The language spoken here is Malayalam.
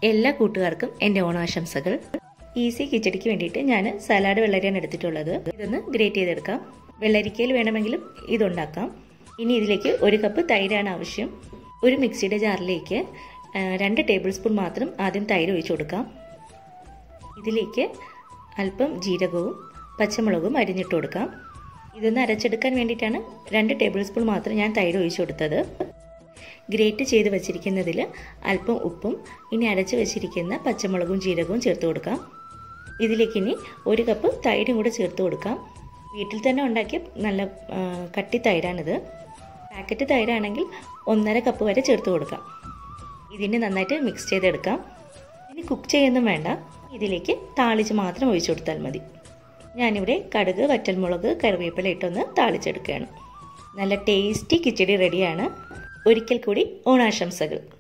എല്ലാ കൂട്ടുകാർക്കും എൻ്റെ ഓണാശംസകൾ ഈസി കിച്ചടിക്ക് വേണ്ടിയിട്ട് ഞാൻ സലാഡ് വെള്ളരിയാണ് എടുത്തിട്ടുള്ളത് ഇതൊന്ന് ഗ്രേറ്റ് ചെയ്തെടുക്കാം വെള്ളരിക്കയിൽ വേണമെങ്കിലും ഇതുണ്ടാക്കാം ഇനി ഇതിലേക്ക് ഒരു കപ്പ് തൈരാണ് ആവശ്യം ഒരു മിക്സിയുടെ ജാറിലേക്ക് ആ, രണ്ട് ടേബിൾ സ്പൂൺ മാത്രം ആദ്യം തൈര് ഒഴിച്ചു കൊടുക്കാം ഇതിലേക്ക് അല്പം ജീരകവും പച്ചമുളകും അരിഞ്ഞിട്ട് കൊടുക്കാം ഇതൊന്ന് അരച്ചെടുക്കാൻ വേണ്ടിയിട്ടാണ് രണ്ട് ടേബിൾ സ്പൂൺ മാത്രം ഞാൻ തൈര് ഒഴിച്ചു കൊടുത്തത് ഗ്രേറ്റ് ചെയ്ത് വെച്ചിരിക്കുന്നതിൽ അല്പം ഉപ്പും ഇനി അരച്ച് വെച്ചിരിക്കുന്ന പച്ചമുളകും ജീരകവും ചേർത്ത് കൊടുക്കാം ഇതിലേക്ക് ഇനി ഒരു കപ്പ് തൈരും കൂടെ ചേർത്ത് കൊടുക്കാം വീട്ടിൽ തന്നെ ഉണ്ടാക്കിയ നല്ല ആ, കട്ടി തൈരാണിത് പാക്കറ്റ് തൈരാണെങ്കിൽ ഒന്നര കപ്പ് വരെ ചേർത്ത് കൊടുക്കാം ഇതിന് നന്നായിട്ട് മിക്സ് ചെയ്തെടുക്കാം ഇനി കുക്ക് ചെയ്യൊന്നും വേണ്ട ഇതിലേക്ക് താളിച്ച് മാത്രം ഒഴിച്ചു കൊടുത്താൽ മതി ഞാനിവിടെ കടുക് വറ്റൽമുളക് കറിവേപ്പില ഇട്ടൊന്ന് താളിച്ചെടുക്കുകയാണ് നല്ല ടേസ്റ്റി കിച്ചടി റെഡിയാണ് ഒരിക്കൽ കൂടി ഓണാശംസകൾ